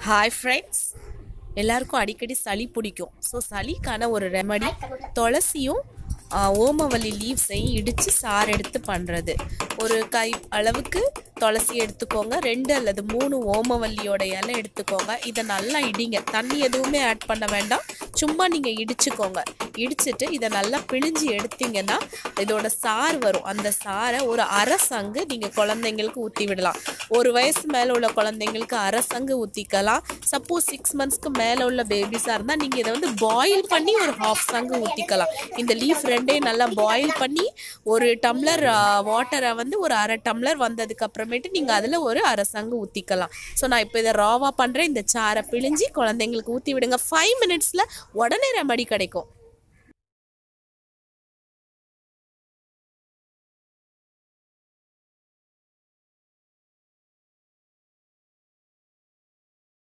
hi friends எல்லாருக்கும் அடிக்கடி சளி பிடிக்கும் ஸோ சளிக்கான ஒரு ரெமடி துளசியும் ஆ, ஓமவல்லி லீவ்ஸையும் இடித்து சாறு எடுத்து பண்ணுறது ஒரு கை அளவுக்கு துளசி எடுத்துக்கோங்க ரெண்டு அல்லது மூணு ஓமவல்லியோட இலை எடுத்துக்கோங்க இதை நல்லா இடிங்க தண்ணி எதுவுமே ஆட் பண்ண வேண்டாம் சும்மா நீங்கள் இடிச்சுக்கோங்க இடிச்சிட்டு இதை நல்லா பிழிஞ்சு எடுத்தீங்கன்னா இதோட சாறு வரும் அந்த சாறை ஒரு அரை சங்கு நீங்கள் குழந்தைங்களுக்கு ஊற்றி விடலாம் ஒரு வயசு மேலே உள்ள குழந்தைங்களுக்கு அரை சங்கு ஊற்றிக்கலாம் சப்போஸ் சிக்ஸ் மந்த்ஸ்க்கு மேலே உள்ள பேபிஸாக இருந்தால் நீங்கள் இதை வந்து பாயில் பண்ணி ஒரு ஹாஃப் சங்கு ஊற்றிக்கலாம் இந்த லீஃப் ரெண்டையும் நல்லா பாயில் பண்ணி ஒரு டம்ளர் வாட்டரை வந்து ஒரு அரை டம்ளர் வந்ததுக்கு அப்புறமேட்டு நீங்கள் அதில் ஒரு அரை சங்கு ஊற்றிக்கலாம் ஸோ நான் இப்போ இதை ராவாக பண்ணுறேன் இந்த சாரை பிழிஞ்சு குழந்தைங்களுக்கு ஊற்றி விடுங்க ஃபைவ் மினிட்ஸில் உடனே ரெமடி கிடைக்கும்